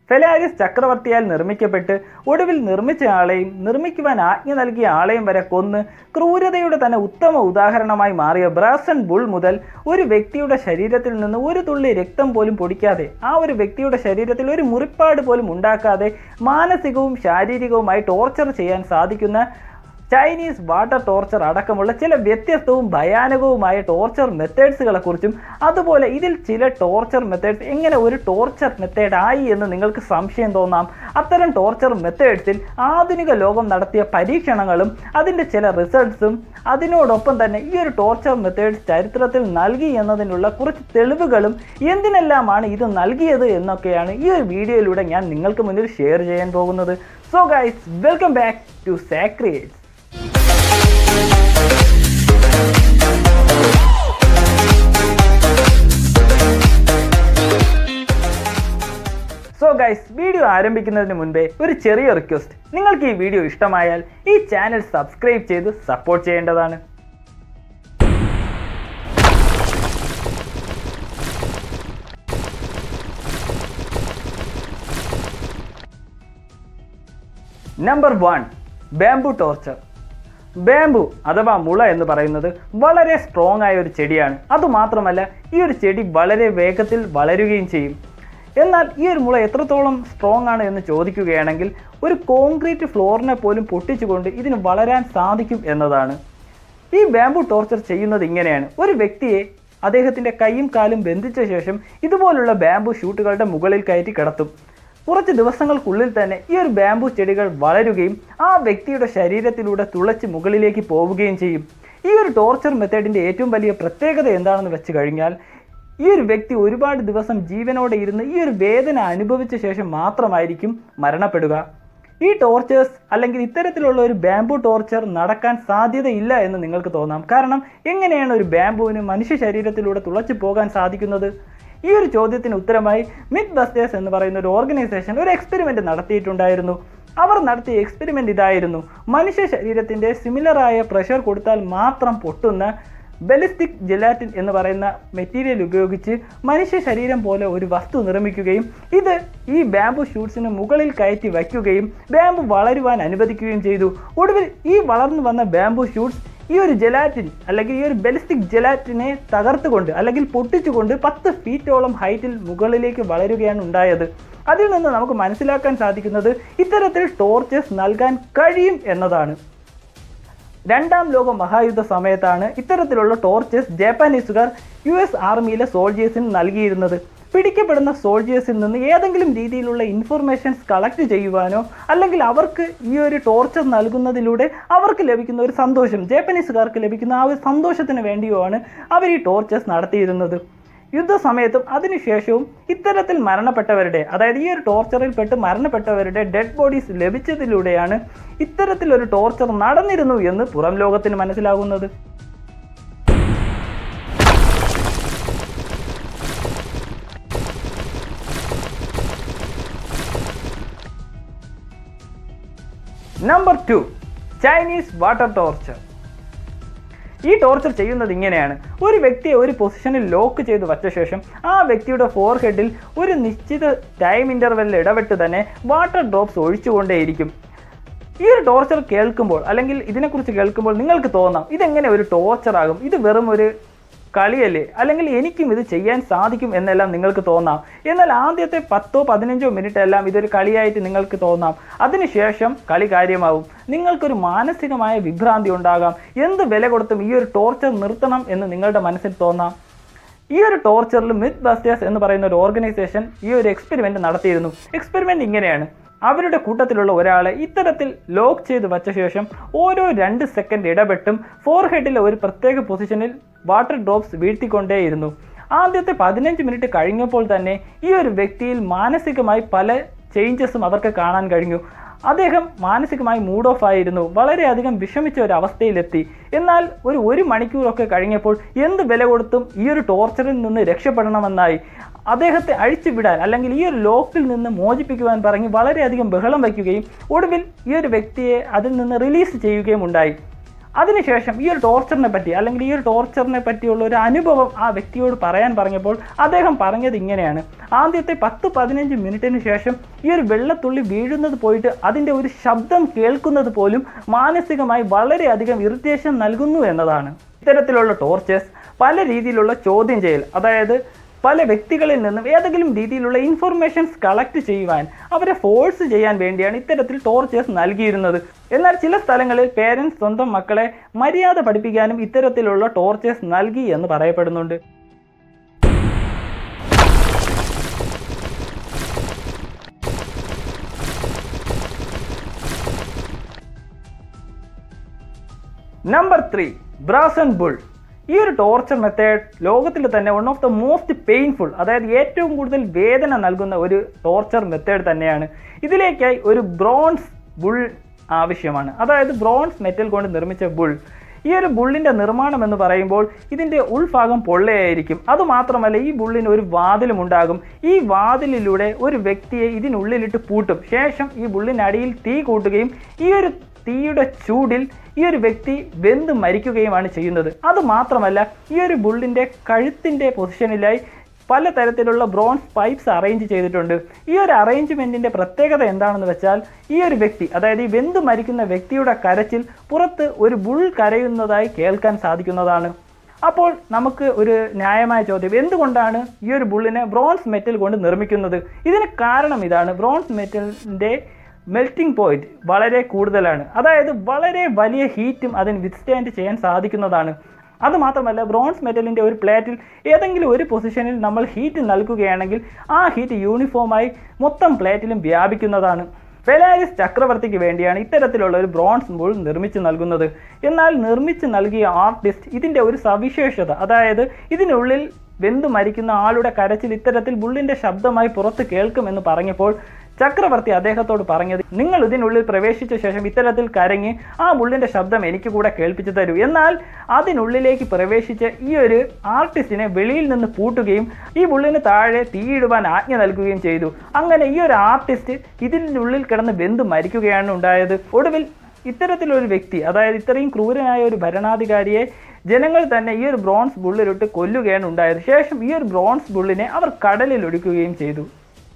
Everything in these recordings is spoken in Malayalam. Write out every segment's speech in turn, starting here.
ഫെലാരിസ് ചക്രവർത്തിയാൽ നിർമ്മിക്കപ്പെട്ട് ഒടുവിൽ നിർമ്മിച്ച ആളെയും നിർമ്മിക്കുവാൻ ആജ്ഞ നൽകിയ ആളെയും വരെ കൊന്ന് ക്രൂരതയുടെ തന്നെ ഉത്തമ ഉദാഹരണമായി മാറിയ ബ്രാസൺ ബുൾ മുതൽ ഒരു വ്യക്തിയുടെ ശരീരത്തിൽ നിന്ന് ഒരു തുള്ളി രക്തം പോലും പൊടിക്കാതെ ആ ഒരു വ്യക്തിയുടെ ശരീരത്തിൽ ഒരു മുറിപ്പാട് പോലും ഉണ്ടാക്കാതെ മാനസികവും ശാരീരികവുമായി ടോർച്ചർ ചെയ്യാൻ സാധിക്കുന്ന ചൈനീസ് വാട്ടർ ടോർച്ചർ അടക്കമുള്ള ചില വ്യത്യസ്തവും ഭയാനകവുമായ ടോർച്ചർ മെത്തേഡ്സുകളെ കുറിച്ചും അതുപോലെ ഇതിൽ ചില ടോർച്ചർ മെത്തേഡ്സ് എങ്ങനെ ഒരു ടോർച്ചർ മെത്തേഡ് ആയി എന്ന് നിങ്ങൾക്ക് സംശയം തോന്നാം അത്തരം ടോർച്ചർ മെത്തേഡ്സിൽ ആധുനിക ലോകം നടത്തിയ പരീക്ഷണങ്ങളും അതിൻ്റെ ചില റിസൾട്ട്സും അതിനോടൊപ്പം തന്നെ ഈ ഒരു ടോർച്ചർ മെത്തേഡ്സ് ചരിത്രത്തിൽ നൽകി എന്നതിനുള്ള കുറച്ച് തെളിവുകളും എന്തിനെല്ലാമാണ് ഇത് നൽകിയത് എന്നൊക്കെയാണ് ഈ ഒരു വീഡിയോയിലൂടെ ഞാൻ നിങ്ങൾക്ക് മുന്നിൽ ഷെയർ ചെയ്യാൻ പോകുന്നത് so guys welcome back to സാക്രിയേറ്റ്സ് സോ ഗൈസ് വീഡിയോ ആരംഭിക്കുന്നതിന് മുൻപേ ഒരു ചെറിയ റിക്വസ്റ്റ് നിങ്ങൾക്ക് ഈ വീഡിയോ ഇഷ്ടമായാൽ ഈ ചാനൽ സബ്സ്ക്രൈബ് ചെയ്ത് സപ്പോർട്ട് ചെയ്യേണ്ടതാണ് number one bamboo torture bamboo അഥവാ മുള എന്ന് പറയുന്നത് വളരെ സ്ട്രോങ് ആയ ഒരു ചെടിയാണ് അതുമാത്രമല്ല ഈ ഒരു ചെടി വളരെ വേഗത്തിൽ വളരുകയും ചെയ്യും എന്നാൽ ഈ ഒരു മുള എത്രത്തോളം സ്ട്രോങ് ആണ് എന്ന് ചോദിക്കുകയാണെങ്കിൽ ഒരു കോൺക്രീറ്റ് ഫ്ലോറിനെ പോലും പൊട്ടിച്ചുകൊണ്ട് ഇതിന് വളരാൻ സാധിക്കും എന്നതാണ് ഈ ബാംബു ടോർച്ചർ ചെയ്യുന്നത് ഇങ്ങനെയാണ് ഒരു വ്യക്തിയെ അദ്ദേഹത്തിൻ്റെ കൈയും കാലും ബന്ധിച്ച ശേഷം ഇതുപോലുള്ള ബാംബു ഷൂട്ടുകളുടെ മുകളിൽ കയറ്റി കിടത്തും കുറച്ച് ദിവസങ്ങൾക്കുള്ളിൽ തന്നെ ഈ ഒരു ബാംബു ചെടികൾ വളരുകയും ആ വ്യക്തിയുടെ ശരീരത്തിലൂടെ തുളച്ച് മുകളിലേക്ക് പോവുകയും ചെയ്യും ഈ ഒരു ടോർച്ചർ മെത്തേഡിൻ്റെ ഏറ്റവും വലിയ പ്രത്യേകത എന്താണെന്ന് വെച്ച് കഴിഞ്ഞാൽ ഈ ഒരു വ്യക്തി ഒരുപാട് ദിവസം ജീവനോടെ ഇരുന്ന് ഈ ഒരു വേദന അനുഭവിച്ച ശേഷം മാത്രമായിരിക്കും മരണപ്പെടുക ഈ ടോർച്ചേഴ്സ് അല്ലെങ്കിൽ ഇത്തരത്തിലുള്ള ഒരു ബാംബു ടോർച്ചർ നടക്കാൻ സാധ്യതയില്ല എന്ന് നിങ്ങൾക്ക് തോന്നാം കാരണം എങ്ങനെയാണ് ഒരു ബാംബുവിന് മനുഷ്യ ശരീരത്തിലൂടെ തുളച്ചു പോകാൻ സാധിക്കുന്നത് ഈ ഒരു ചോദ്യത്തിന് ഉത്തരമായി മിത്ത് ബസ്റ്റേഴ്സ് എന്ന് പറയുന്ന ഒരു ഓർഗനൈസേഷൻ ഒരു എക്സ്പെരിമെൻ്റ് നടത്തിയിട്ടുണ്ടായിരുന്നു അവർ നടത്തിയ എക്സ്പെരിമെൻ്റ് ഇതായിരുന്നു മനുഷ്യ ശരീരത്തിൻ്റെ സിമിലറായ പ്രഷർ കൊടുത്താൽ മാത്രം പൊട്ടുന്ന ബലിസ്റ്റിക് ജെലാറ്റിൻ എന്ന് പറയുന്ന മെറ്റീരിയൽ ഉപയോഗിച്ച് മനുഷ്യ ശരീരം പോലെ ഒരു വസ്തു നിർമ്മിക്കുകയും ഇത് ഈ ബാംബു ഷൂട്ട്സിന് മുകളിൽ കയറ്റി വയ്ക്കുകയും ബാംബു വളരുവാൻ അനുവദിക്കുകയും ചെയ്തു ഒടുവിൽ ഈ വളർന്നു വന്ന ബാംബു ഷൂട്ട്സ് ഈ ഒരു ജെലാറ്റിൻ അല്ലെങ്കിൽ ഈ ഒരു ബലിസ്റ്റിക് ജെലാറ്റിനെ തകർത്തുകൊണ്ട് അല്ലെങ്കിൽ പൊട്ടിച്ചുകൊണ്ട് പത്ത് ഫീറ്റോളം ഹൈറ്റിൽ മുകളിലേക്ക് വളരുകയാണ് ഉണ്ടായത് അതിൽ നിന്ന് നമുക്ക് മനസ്സിലാക്കാൻ സാധിക്കുന്നത് ഇത്തരത്തിൽ ടോർച്ചസ് നൽകാൻ കഴിയും എന്നതാണ് രണ്ടാം ലോക മഹായുദ്ധ സമയത്താണ് ഇത്തരത്തിലുള്ള ടോർച്ചസ് ജാപ്പാനീസുകാർ യു എസ് ആർമിയിലെ സോൾജേഴ്സിന് നൽകിയിരുന്നത് പിടിക്കപ്പെടുന്ന സോൾജേഴ്സിൽ നിന്ന് ഏതെങ്കിലും രീതിയിലുള്ള ഇൻഫർമേഷൻസ് കളക്ട് ചെയ്യുവാനോ അല്ലെങ്കിൽ അവർക്ക് ഈ ഒരു ടോർച്ചർ നൽകുന്നതിലൂടെ അവർക്ക് ലഭിക്കുന്ന ഒരു സന്തോഷം ജാപ്പനീസുകാർക്ക് ലഭിക്കുന്ന ആ ഒരു സന്തോഷത്തിന് വേണ്ടിയോ ആണ് അവർ ഈ ടോർച്ചേഴ്സ് നടത്തിയിരുന്നത് യുദ്ധസമയത്തും അതിനുശേഷവും ഇത്തരത്തിൽ മരണപ്പെട്ടവരുടെ അതായത് ഈ ഒരു ടോർച്ചറിൽ പെട്ട് മരണപ്പെട്ടവരുടെ ഡെഡ് ബോഡീസ് ലഭിച്ചതിലൂടെയാണ് ഇത്തരത്തിലൊരു ടോർച്ചർ നടന്നിരുന്നു എന്ന് പുറം ലോകത്തിന് മനസ്സിലാകുന്നത് number two Chinese water torture ഈ ടോർച്ചർ ചെയ്യുന്നത് ഇങ്ങനെയാണ് ഒരു വ്യക്തിയെ ഒരു പൊസിഷനിൽ ലോക്ക് ചെയ്ത് വച്ച ശേഷം ആ വ്യക്തിയുടെ ഫോർ ഹെഡിൽ ഒരു നിശ്ചിത ടൈം ഇൻ്റർവെല്ലിൽ ഇടപെട്ട് തന്നെ വാട്ടർ ഡ്രോപ്സ് ഒഴിച്ചുകൊണ്ടേയിരിക്കും ഈ ഒരു ടോർച്ചർ കേൾക്കുമ്പോൾ അല്ലെങ്കിൽ ഇതിനെക്കുറിച്ച് കേൾക്കുമ്പോൾ നിങ്ങൾക്ക് തോന്നാം ഇതെങ്ങനെ ഒരു ടോർച്ചർ ആകും ഇത് വെറും ഒരു കളിയല്ലേ അല്ലെങ്കിൽ എനിക്കും ഇത് ചെയ്യാൻ സാധിക്കും എന്നെല്ലാം നിങ്ങൾക്ക് തോന്നാം എന്നാൽ ആദ്യത്തെ പത്തോ പതിനഞ്ചോ മിനിറ്റ് എല്ലാം ഇതൊരു കളിയായിട്ട് നിങ്ങൾക്ക് തോന്നാം അതിനുശേഷം കളി കാര്യമാവും നിങ്ങൾക്കൊരു മാനസികമായ വിഭ്രാന്തി ഉണ്ടാകാം എന്ത് വില കൊടുത്തും ഈ ഒരു ടോർച്ചർ നിർത്തണം എന്ന് നിങ്ങളുടെ മനസ്സിൽ തോന്നാം ഈ ഒരു ടോർച്ചറിൽ മിത്ത് ബസ്റ്റേഴ്സ് എന്ന് പറയുന്ന ഒരു ഓർഗനൈസേഷൻ ഈ ഒരു എക്സ്പെരിമെൻ്റ് നടത്തിയിരുന്നു എക്സ്പെരിമെൻ്റ് ഇങ്ങനെയാണ് അവരുടെ കൂട്ടത്തിലുള്ള ഒരാളെ ഇത്തരത്തിൽ ലോക്ക് ചെയ്ത് വച്ച ശേഷം ഓരോ രണ്ട് സെക്കൻഡ് ഇടപെട്ടും ഫോർ ഹെഡിലെ ഒരു പ്രത്യേക പൊസിഷനിൽ വാട്ടർ ഡ്രോപ്സ് വീഴ്ത്തിക്കൊണ്ടേയിരുന്നു ആദ്യത്തെ പതിനഞ്ച് മിനിറ്റ് കഴിഞ്ഞപ്പോൾ തന്നെ ഈ ഒരു വ്യക്തിയിൽ മാനസികമായി പല ചേഞ്ചസും അവർക്ക് കാണാൻ കഴിഞ്ഞു അദ്ദേഹം മാനസികമായി മൂഡ് ഓഫ് ആയിരുന്നു വളരെയധികം വിഷമിച്ച ഒരു അവസ്ഥയിലെത്തി എന്നാൽ ഒരു ഒരു മണിക്കൂറൊക്കെ കഴിഞ്ഞപ്പോൾ എന്ത് വില കൊടുത്തും ഈ ഒരു ടോർച്ചറിൽ നിന്ന് രക്ഷപ്പെടണമെന്നായി അദ്ദേഹത്തെ അഴിച്ചുവിടാൻ അല്ലെങ്കിൽ ഈ ഒരു ലോക്കിൽ നിന്ന് മോചിപ്പിക്കുവാൻ പറഞ്ഞ് വളരെയധികം ബഹളം വയ്ക്കുകയും ഒടുവിൽ ഈ ഒരു വ്യക്തിയെ അതിൽ നിന്ന് റിലീസ് ചെയ്യുകയും ഉണ്ടായി അതിനുശേഷം ഈ ഒരു ടോർച്ചറിനെ പറ്റി അല്ലെങ്കിൽ ഈ ഒരു ടോർച്ചറിനെ പറ്റിയുള്ള ഒരു അനുഭവം ആ വ്യക്തിയോട് പറയാൻ പറഞ്ഞപ്പോൾ അദ്ദേഹം പറഞ്ഞത് ഇങ്ങനെയാണ് ആദ്യത്തെ പത്ത് പതിനഞ്ച് മിനിറ്റിന് ശേഷം ഈ ഒരു വെള്ളത്തുള്ളി വീഴുന്നത് പോയിട്ട് അതിൻ്റെ ഒരു ശബ്ദം കേൾക്കുന്നത് പോലും മാനസികമായി വളരെയധികം ഇറിറ്റേഷൻ നൽകുന്നു എന്നതാണ് ഇത്തരത്തിലുള്ള ടോർച്ചേഴ്സ് പല രീതിയിലുള്ള ചോദ്യം ചെയ്യൽ അതായത് പല വ്യക്തികളിൽ നിന്നും ഏതെങ്കിലും രീതിയിലുള്ള ഇൻഫർമേഷൻസ് കളക്ട് ചെയ്യുവാൻ അവരെ ഫോഴ്സ് ചെയ്യാൻ വേണ്ടിയാണ് ഇത്തരത്തിൽ ടോർച്ചേഴ്സ് നൽകിയിരുന്നത് എന്നാൽ ചില സ്ഥലങ്ങളിൽ പേരൻസ് സ്വന്തം മക്കളെ മര്യാദ പഠിപ്പിക്കാനും ഇത്തരത്തിലുള്ള ടോർച്ചേഴ്സ് നൽകി എന്ന് പറയപ്പെടുന്നുണ്ട് നമ്പർ ത്രീ ബ്രാസൻ ബുൾ ഈ ഒരു ടോർച്ചർ മെത്തേഡ് ലോകത്തിൽ തന്നെ one of the most painful അതായത് ഏറ്റവും കൂടുതൽ വേദന നൽകുന്ന ഒരു ടോർച്ചർ മെത്തേഡ് തന്നെയാണ് ഇതിലേക്കായി ഒരു ബ്രോൺസ് ബുൾ ആവശ്യമാണ് അതായത് ബ്രോൺസ് മെറ്റൽ കൊണ്ട് നിർമ്മിച്ച ബുൾ ഈ ഒരു ബുള്ളിൻ്റെ നിർമ്മാണം എന്ന് പറയുമ്പോൾ ഇതിൻ്റെ ഉൾഭാഗം പൊള്ളയായിരിക്കും അതുമാത്രമല്ല ഈ ബുള്ളിന് ഒരു വാതിലും ഉണ്ടാകും ഈ വാതിലിലൂടെ ഒരു വ്യക്തിയെ ഇതിനുള്ളിലിട്ട് പൂട്ടും ശേഷം ഈ ബുള്ളിനടിയിൽ തീ കൂട്ടുകയും ഈ ഒരു തീയുടെ ചൂടിൽ ഈ ഒരു വ്യക്തി വെന്ത് മരിക്കുകയുമാണ് ചെയ്യുന്നത് അതുമാത്രമല്ല ഈ ഒരു ബുള്ളിൻ്റെ കഴുത്തിൻ്റെ പൊസിഷനിലായി പലതരത്തിലുള്ള ബ്രോൺസ് പൈപ്സ് അറേഞ്ച് ചെയ്തിട്ടുണ്ട് ഈ ഒരു അറേഞ്ച്മെൻറ്റിൻ്റെ പ്രത്യേകത എന്താണെന്ന് വെച്ചാൽ ഈ ഒരു വ്യക്തി അതായത് ഈ വെന്ത് മരിക്കുന്ന വ്യക്തിയുടെ കരച്ചിൽ പുറത്ത് ഒരു ബുൾ കരയുന്നതായി കേൾക്കാൻ സാധിക്കുന്നതാണ് അപ്പോൾ നമുക്ക് ഒരു ന്യായമായ ചോദ്യം എന്തുകൊണ്ടാണ് ഈ ഒരു ബുള്ളിനെ ബ്രോൺസ് മെറ്റൽ കൊണ്ട് നിർമ്മിക്കുന്നത് ഇതിന് കാരണം ഇതാണ് ബ്രോൺസ് മെറ്റലിൻ്റെ മെൽറ്റിംഗ് പോയിന്റ് വളരെ കൂടുതലാണ് അതായത് വളരെ വലിയ ഹീറ്റും അതിന് വിത്ത്സ്റ്റാൻഡ് ചെയ്യാൻ സാധിക്കുന്നതാണ് അതുമാത്രമല്ല ബ്രോൺസ് മെറ്റലിൻ്റെ ഒരു പ്ലേറ്റിൽ ഏതെങ്കിലും ഒരു പൊസിഷനിൽ നമ്മൾ ഹീറ്റ് നൽകുകയാണെങ്കിൽ ആ ഹീറ്റ് യൂണിഫോമായി മൊത്തം പ്ലേറ്റിലും വ്യാപിക്കുന്നതാണ് ഫെലാരിസ് ചക്രവർത്തിക്ക് വേണ്ടിയാണ് ഇത്തരത്തിലുള്ള ഒരു ബ്രോൺസ് ബുൾ നിർമ്മിച്ചു നൽകുന്നത് എന്നാൽ നിർമ്മിച്ചു നൽകിയ ആർട്ടിസ്റ്റ് ഇതിൻ്റെ ഒരു സവിശേഷത അതായത് ഇതിനുള്ളിൽ വെന്തു മരിക്കുന്ന ആളുടെ കരച്ചിൽ ഇത്തരത്തിൽ ബുള്ളിൻ്റെ ശബ്ദമായി പുറത്ത് കേൾക്കുമെന്ന് പറഞ്ഞപ്പോൾ ചക്രവർത്തി അദ്ദേഹത്തോട് പറഞ്ഞത് നിങ്ങൾ ഇതിനുള്ളിൽ പ്രവേശിച്ച ശേഷം ഇത്തരത്തിൽ കരങ്ങി ആ ബുള്ളിൻ്റെ ശബ്ദം എനിക്ക് കൂടെ കേൾപ്പിച്ചു തരൂ എന്നാൽ അതിനുള്ളിലേക്ക് പ്രവേശിച്ച ഈ ഒരു ആർട്ടിസ്റ്റിനെ വെളിയിൽ നിന്ന് പൂട്ടുകയും ഈ ബുള്ളിന് താഴെ തീയിടുവാൻ ആജ്ഞ നൽകുകയും ചെയ്തു അങ്ങനെ ഈ ഒരു ആർട്ടിസ്റ്റ് ഇതിനുള്ളിൽ കിടന്ന് വെന്ത് മരിക്കുകയാണ് ഉണ്ടായത് ഒടുവിൽ ഇത്തരത്തിലൊരു വ്യക്തി അതായത് ഇത്രയും ക്രൂരനായ ഒരു ഭരണാധികാരിയെ ജനങ്ങൾ തന്നെ ഈ ഒരു ബ്രോൺസ് ബുള്ളിലിട്ട് കൊല്ലുകയാണ് ഉണ്ടായത് ശേഷം ഈ ഒരു ബ്രോൺസ് ബുള്ളിനെ അവർ കടലിൽ ഒടുക്കുകയും ചെയ്തു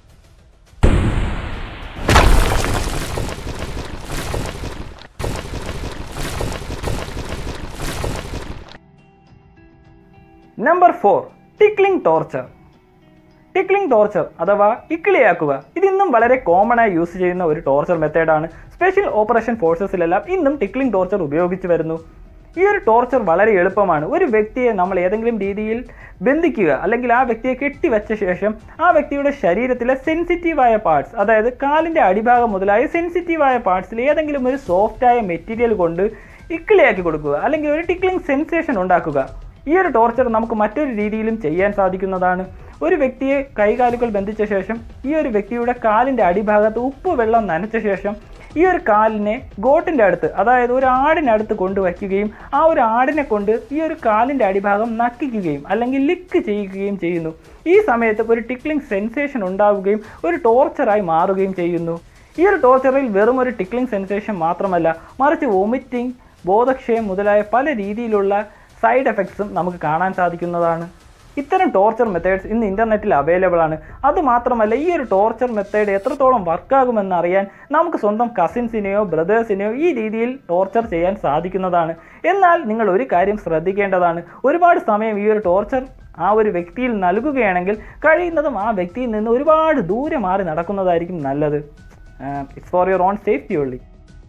number four tickling torture tickling torture അഥവാ ഇക്കിളിയാക്കുക ഇതിന്നും വളരെ കോമൺ ആയി യൂസ് ചെയ്യുന്ന ഒരു ടോർച്ചർ മെത്തേഡാണ് സ്പെഷ്യൽ ഓപ്പറേഷൻ ഫോഴ്സസിലെല്ലാം ഇന്നും ടിക്ലിംഗ് ടോർച്ചർ ഉപയോഗിച്ച് വരുന്നു ഈ ഒരു ടോർച്ചർ വളരെ എളുപ്പമാണ് ഒരു വ്യക്തിയെ നമ്മൾ ഏതെങ്കിലും രീതിയിൽ ബന്ധിക്കുക അല്ലെങ്കിൽ ആ വ്യക്തിയെ കെട്ടിവെച്ച ശേഷം ആ വ്യക്തിയുടെ ശരീരത്തിലെ സെൻസിറ്റീവായ പാർട്സ് അതായത് കാലിൻ്റെ അടിഭാഗം മുതലായ സെൻസിറ്റീവായ പാർട്സിൽ ഏതെങ്കിലും ഒരു സോഫ്റ്റായ മെറ്റീരിയൽ കൊണ്ട് ഇക്കിളിയാക്കി കൊടുക്കുക അല്ലെങ്കിൽ ഒരു ടിക്ലിംഗ് സെൻസേഷൻ ഉണ്ടാക്കുക ഈ ഒരു ടോർച്ചർ നമുക്ക് മറ്റൊരു രീതിയിലും ചെയ്യാൻ സാധിക്കുന്നതാണ് ഒരു വ്യക്തിയെ കൈകാലുകൾ ബന്ധിച്ച ശേഷം ഈ ഒരു വ്യക്തിയുടെ കാലിൻ്റെ അടിഭാഗത്ത് ഉപ്പ് വെള്ളം നനച്ച ശേഷം ഈ ഒരു കാലിനെ ഗോട്ടിൻ്റെ അടുത്ത് അതായത് ഒരു ആടിനടുത്ത് കൊണ്ടുവയ്ക്കുകയും ആ ഒരു ആടിനെ കൊണ്ട് ഈ ഒരു കാലിൻ്റെ അടിഭാഗം നക്കിക്കുകയും അല്ലെങ്കിൽ ലിക്ക് ചെയ്യുകയും ചെയ്യുന്നു ഈ സമയത്ത് ഒരു ടിക്ലിംഗ് സെൻസേഷൻ ഉണ്ടാവുകയും ഒരു ടോർച്ചറായി മാറുകയും ചെയ്യുന്നു ഈ ഒരു ടോർച്ചറിൽ വെറും ഒരു ടിക്ലിംഗ് സെൻസേഷൻ മാത്രമല്ല മറിച്ച് വോമിറ്റിംഗ് ബോധക്ഷയം മുതലായ പല രീതിയിലുള്ള സൈഡ് എഫക്ട്സും നമുക്ക് കാണാൻ സാധിക്കുന്നതാണ് ഇത്തരം ടോർച്ചർ മെത്തേഡ്സ് ഇന്ന് ഇൻ്റർനെറ്റിൽ അവൈലബിൾ ആണ് അതുമാത്രമല്ല ഈ ഒരു ടോർച്ചർ മെത്തേഡ് എത്രത്തോളം വർക്കാകുമെന്ന് അറിയാൻ നമുക്ക് സ്വന്തം കസിൻസിനെയോ ബ്രദേഴ്സിനെയോ ഈ രീതിയിൽ ടോർച്ചർ ചെയ്യാൻ സാധിക്കുന്നതാണ് എന്നാൽ നിങ്ങൾ ഒരു കാര്യം ശ്രദ്ധിക്കേണ്ടതാണ് ഒരുപാട് സമയം ഈ ഒരു ടോർച്ചർ ആ ഒരു വ്യക്തിയിൽ നൽകുകയാണെങ്കിൽ കഴിയുന്നതും ആ വ്യക്തിയിൽ നിന്ന് ഒരുപാട് ദൂരെ മാറി നടക്കുന്നതായിരിക്കും നല്ലത് it's for your own safety only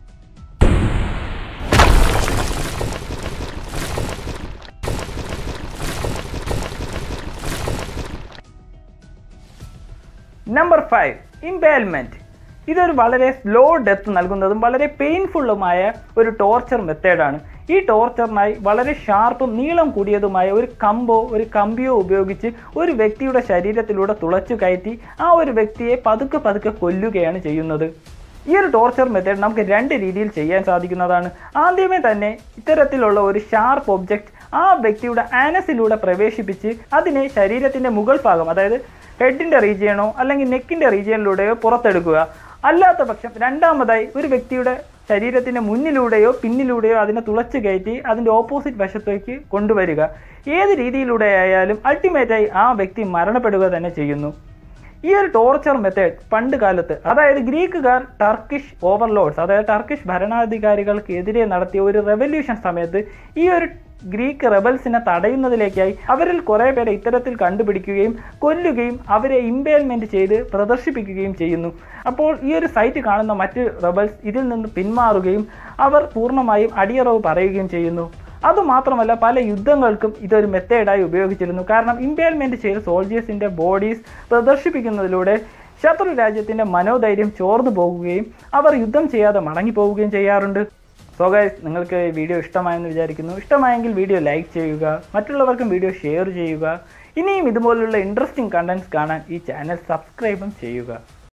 number five impalement ഇതൊരു വളരെ സ്ലോ ഡെത്ത് നൽകുന്നതും വളരെ പെയിൻഫുള്ളുമായ ഒരു ടോർച്ചർ മെത്തേഡാണ് ഈ ടോർച്ചറിനായി വളരെ ഷാർപ്പും നീളം കൂടിയതുമായ ഒരു കമ്പോ ഒരു കമ്പിയോ ഉപയോഗിച്ച് ഒരു വ്യക്തിയുടെ ശരീരത്തിലൂടെ തുളച്ചു കയറ്റി ആ ഒരു വ്യക്തിയെ പതുക്കെ പതുക്കെ കൊല്ലുകയാണ് ചെയ്യുന്നത് ഈ ഒരു ടോർച്ചർ മെത്തേഡ് നമുക്ക് രണ്ട് രീതിയിൽ ചെയ്യാൻ സാധിക്കുന്നതാണ് ആദ്യമേ തന്നെ ഇത്തരത്തിലുള്ള ഒരു ഷാർപ്പ് ഒബ്ജക്റ്റ് ആ വ്യക്തിയുടെ ആനസിലൂടെ പ്രവേശിപ്പിച്ച് അതിനെ ശരീരത്തിൻ്റെ മുകൾ ഭാഗം അതായത് ഹെഡിൻ്റെ റീജിയണോ അല്ലെങ്കിൽ നെക്കിൻ്റെ റീജിയനിലൂടെയോ പുറത്തെടുക്കുക അല്ലാത്ത പക്ഷം രണ്ടാമതായി ഒരു വ്യക്തിയുടെ ശരീരത്തിൻ്റെ മുന്നിലൂടെയോ പിന്നിലൂടെയോ അതിനെ തുളച്ച് കയറ്റി അതിൻ്റെ ഓപ്പോസിറ്റ് വശത്തേക്ക് കൊണ്ടുവരിക ഏത് രീതിയിലൂടെ ആയാലും അൾട്ടിമേറ്റായി ആ വ്യക്തി മരണപ്പെടുക തന്നെ ചെയ്യുന്നു ഈ ഒരു ടോർച്ചർ മെത്തേഡ് പണ്ട് കാലത്ത് അതായത് ഗ്രീക്കുകാർ ടർക്കിഷ് ഓവർലോഡ്സ് അതായത് ടർക്കിഷ് ഭരണാധികാരികൾക്കെതിരെ നടത്തിയ ഒരു റെവല്യൂഷൻ സമയത്ത് ഈ ഒരു ഗ്രീക്ക് റെബൽസിനെ തടയുന്നതിലേക്കായി അവരിൽ കുറേ പേരെ ഇത്തരത്തിൽ കണ്ടുപിടിക്കുകയും കൊല്ലുകയും അവരെ ഇമ്പേൽമെന്റ് ചെയ്ത് പ്രദർശിപ്പിക്കുകയും ചെയ്യുന്നു അപ്പോൾ ഈ ഒരു സൈറ്റ് കാണുന്ന മറ്റ് റെബൽസ് ഇതിൽ നിന്ന് പിന്മാറുകയും അവർ പൂർണ്ണമായും അടിയറവ് പറയുകയും ചെയ്യുന്നു അതുമാത്രമല്ല പല യുദ്ധങ്ങൾക്കും ഇതൊരു മെത്തേഡായി ഉപയോഗിച്ചിരുന്നു കാരണം ഇമ്പേൽമെന്റ് ചെയ്ത സോൾജേഴ്സിന്റെ ബോഡീസ് പ്രദർശിപ്പിക്കുന്നതിലൂടെ ശത്രു രാജ്യത്തിന്റെ മനോധൈര്യം ചോർന്നു പോകുകയും അവർ യുദ്ധം ചെയ്യാതെ മടങ്ങിപ്പോവുകയും ചെയ്യാറുണ്ട് സോ ഗൈസ് നിങ്ങൾക്ക് ഈ വീഡിയോ ഇഷ്ടമായെന്ന് വിചാരിക്കുന്നു ഇഷ്ടമായെങ്കിൽ വീഡിയോ ലൈക്ക് ചെയ്യുക മറ്റുള്ളവർക്കും വീഡിയോ ഷെയർ ചെയ്യുക ഇനിയും ഇതുപോലുള്ള ഇൻട്രസ്റ്റിംഗ് കണ്ടന്റ്സ് കാണാൻ ഈ ചാനൽ സബ്സ്ക്രൈബും ചെയ്യുക